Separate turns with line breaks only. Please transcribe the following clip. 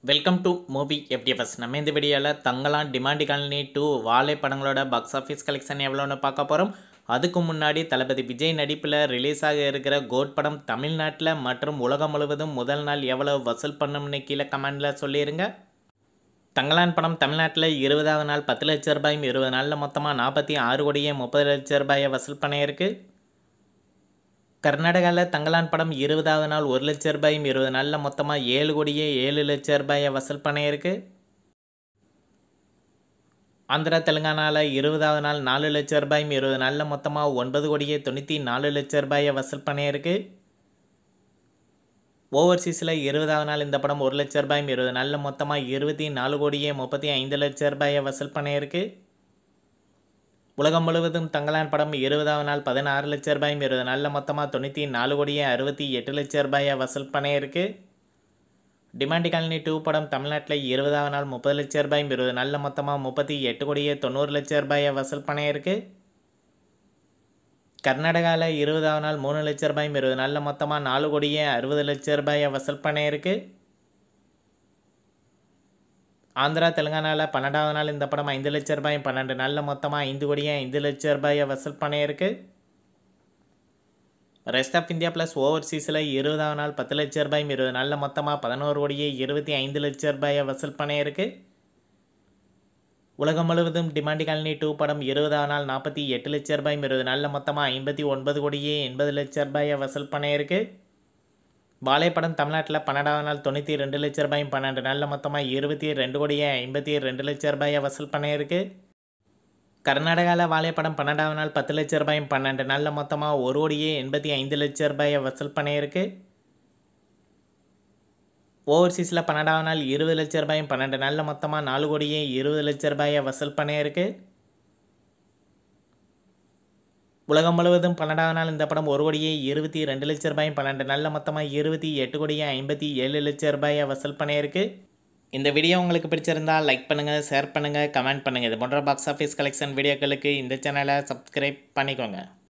welcome to movie FDFS நம்ம இந்த வீடியோவில் தங்கலான் டிமாண்டி காலனி டூ வாழை படங்களோட பாக்ஸ் ஆஃபீஸ் கலெக்ஷன் எவ்வளோன்னு பார்க்க போகிறோம் அதுக்கு முன்னாடி தளபதி விஜய் நடிப்பில் ரிலீஸ் ஆக இருக்கிற கோட் படம் தமிழ்நாட்டில் மற்றும் உலகம் முழுவதும் முதல் நாள் எவ்வளோ வசூல் பண்ணும்னு கீழே கமெண்டில் சொல்லிடுங்க தங்கலான் படம் தமிழ்நாட்டில் இருபதாவது நாள் பத்து லட்ச ரூபாயும் இருபது நாளில் மொத்தமாக நாற்பத்தி ஆறு கோடியே முப்பது லட்ச ரூபாயை வசூல் பண்ணியிருக்கு கர்நாடகாவில் தங்கலான் படம் இருபதாவது நாள் ஒரு லட்ச ரூபாயும் இருபது நாளில் மொத்தமாக ஏழு கோடியே ஏழு லட்ச ரூபாயை வசூல் பண்ணியிருக்கு ஆந்திரா தெலுங்கானாவில் இருபதாவது நாள் நாலு லட்ச ரூபாயும் இருபது நாளில் மொத்தமாக ஒன்பது கோடியே தொண்ணூற்றி நாலு லட்ச ரூபாயை வசூல் பண்ணியிருக்கு ஓவர்சீஸில் இருபதாவது நாள் இந்த படம் ஒரு லட்ச ரூபாயும் இருபது நாளில் மொத்தமாக இருபத்தி நாலு கோடியே முப்பத்தி ஐந்து லட்ச ரூபாயை வசூல் பண்ணியிருக்கு உலகம் முழுவதும் தங்கலான் படம் இருபதாவது நாள் பதினாறு லட்ச ரூபாயும் இருபது நாளில் மொத்தமாக தொண்ணூற்றி நாலு கோடியே அறுபத்தி எட்டு லட்ச ரூபாயை வசூல் பண்ணியிருக்கு டிமாண்டி காலனி டூ படம் தமிழ்நாட்டில் இருபதாவது நாள் முப்பது லட்ச ரூபாயும் இருபது நாளில் மொத்தமாக முப்பத்தி எட்டு கோடியே தொண்ணூறு லட்ச ரூபாயை வசூல் பண்ணியிருக்கு கர்நாடகாவில் இருபதாவது நாள் மூணு லட்ச ரூபாயும் இருபது நாளில் மொத்தமாக நாலு கோடியே அறுபது லட்ச ரூபாயை வசூல் பண்ணியிருக்கு ஆந்திரா தெலுங்கானாவில் பன்னெண்டாவது நாள் இந்த படம் ஐந்து லட்ச ரூபாயும் பன்னெண்டு நாளில் மொத்தமாக ஐந்து கோடியே ஐந்து லட்ச ரூபாயை வசூல் பண்ணியிருக்கு ரெஸ்ட் ஆஃப் இந்தியா ப்ளஸ் ஓவர்சீஸில் இருபதாவது நாள் பத்து லட்ச ரூபாயும் இருபது நாளில் மொத்தமாக பதினோரு கோடியே இருபத்தி ஐந்து லட்ச ரூபாயை வசூல் பண்ணியிருக்கு உலகம் முழுவதும் டிமாண்டி காலனி டூ படம் இருபதாவது நாள் நாற்பத்தி எட்டு லட்ச ரூபாயும் இருபது நாளில் மொத்தமாக ஐம்பத்தி ஒன்பது கோடியே எண்பது லட்ச ரூபாயை வசூல் பண்ணியிருக்கு வாழை படம் தமிழ்நாட்டில் பன்னெண்டாவது நாள் தொண்ணூற்றி ரெண்டு லட்ச ரூபாயும் பன்னெண்டு நாளில் மொத்தமாக இருபத்தி ரெண்டு கோடியே ஐம்பத்தி ரெண்டு லட்ச ரூபாயை வசூல் பண்ணியிருக்கு கர்நாடகாவில் வாழைப்படம் பன்னெண்டாவது நாள் பத்து லட்ச ரூபாயும் பன்னெண்டு நாளில் மொத்தமாக ஒரு கோடியே எண்பத்தி ஐந்து லட்ச ரூபாயை வசூல் பண்ணியிருக்கு ஓவர்சீஸில் பன்னெண்டாவது நாள் இருபது லட்ச ரூபாயும் பன்னெண்டு நாளில் மொத்தமாக நாலு கோடியே இருபது லட்ச ரூபாயை வசூல் பண்ணியிருக்கு உலகம் முழுவதும் பன்னெண்டாவது நாள் இந்த படம் ஒரு கோடியே இருபத்தி ரெண்டு லட்ச ரூபாயும் பன்னெண்டு நாளில் மொத்தமாக இருபத்தி எட்டு கோடியே ஐம்பத்தி ஏழு லட்ச ரூபாயை வசூல் பண்ணியிருக்கு இந்த வீடியோ உங்களுக்கு பிடிச்சிருந்தால் லைக் பண்ணுங்கள் ஷேர் பண்ணுங்கள் கமெண்ட் பண்ணுங்கள் இது போன்ற பாக்ஸ் ஆஃபீஸ் கலெக்ஷன் வீடியோக்களுக்கு இந்த சேனலை சப்ஸ்கிரைப் பண்ணிக்கோங்க